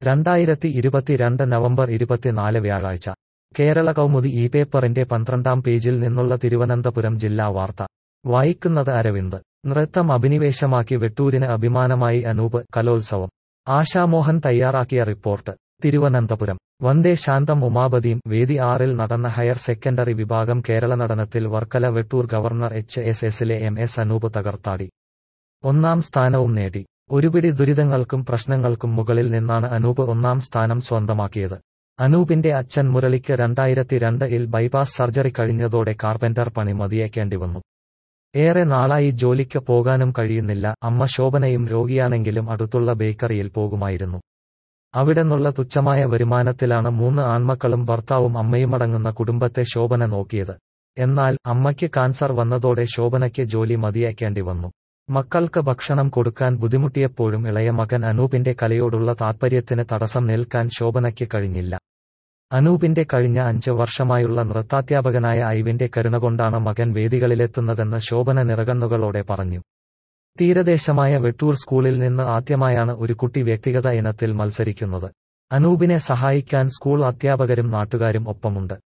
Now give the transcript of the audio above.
രണ്ടായിരത്തി ഇരുപത്തിരണ്ട് നവംബർ ഇരുപത്തിനാല് വ്യാഴാഴ്ച കേരള കൗമുദി ഈ പേപ്പറിന്റെ പന്ത്രണ്ടാം പേജിൽ നിന്നുള്ള തിരുവനന്തപുരം ജില്ലാ വാർത്ത വായിക്കുന്നത് അരവിന്ദ് നൃത്തം അഭിനിവേശമാക്കി വെട്ടൂരിന് അഭിമാനമായി അനൂപ് കലോത്സവം ആശാമോഹൻ തയ്യാറാക്കിയ റിപ്പോർട്ട് തിരുവനന്തപുരം വന്ദേ ശാന്തം ഉമാപതിയും വേദി ആറിൽ നടന്ന ഹയർ സെക്കൻഡറി വിഭാഗം കേരള നടനത്തിൽ Varkala Vettoor government H S എസിലെ എം എസ് അനൂപ് തകർത്താടി ഒന്നാം സ്ഥാനവും നേടി ഒരുപിടി ദുരിതങ്ങൾക്കും പ്രശ്നങ്ങൾക്കും മുകളിൽ നിന്നാണ് അനൂപ് ഒന്നാം സ്ഥാനം സ്വന്തമാക്കിയത് അനൂപിന്റെ അച്ഛൻ മുരളിക്ക് രണ്ടായിരത്തി രണ്ടിൽ ബൈപ്പാസ് സർജറി കഴിഞ്ഞതോടെ കാർപ്പന്റർ പണി മതിയേക്കേണ്ടി വന്നു ഏറെ നാളായി ജോലിക്ക് പോകാനും കഴിയുന്നില്ല അമ്മ ശോഭനയും രോഗിയാണെങ്കിലും അടുത്തുള്ള ബേക്കറിയിൽ പോകുമായിരുന്നു അവിടെന്നുള്ള തുച്ഛമായ വരുമാനത്തിലാണ് മൂന്ന് ആൺമക്കളും ഭർത്താവും അമ്മയുമടങ്ങുന്ന കുടുംബത്തെ ശോഭന നോക്കിയത് എന്നാൽ അമ്മയ്ക്ക് കാൻസർ വന്നതോടെ ശോഭനയ്ക്ക് ജോലി മതിയാക്കേണ്ടി വന്നു മക്കൾക്ക് ഭക്ഷണം കൊടുക്കാൻ ബുദ്ധിമുട്ടിയപ്പോഴും ഇളയ മകൻ അനൂപിന്റെ കലയോടുള്ള താൽപര്യത്തിന് തടസ്സം നിൽക്കാൻ ശോഭനയ്ക്ക് കഴിഞ്ഞില്ല അനൂപിന്റെ കഴിഞ്ഞ അഞ്ച് വർഷമായുള്ള നൃത്താധ്യാപകനായ ഐവിന്റെ കരുണ കൊണ്ടാണ് മകൻ വേദികളിലെത്തുന്നതെന്ന് ശോഭന നിറകണ്ണുകളോടെ പറഞ്ഞു തീരദേശമായ വെട്ടൂർ സ്കൂളിൽ നിന്ന് ആദ്യമായാണ് ഒരു കുട്ടി വ്യക്തിഗത ഇനത്തിൽ മത്സരിക്കുന്നത് അനൂപിനെ സഹായിക്കാൻ സ്കൂൾ അധ്യാപകരും നാട്ടുകാരും ഒപ്പമുണ്ട്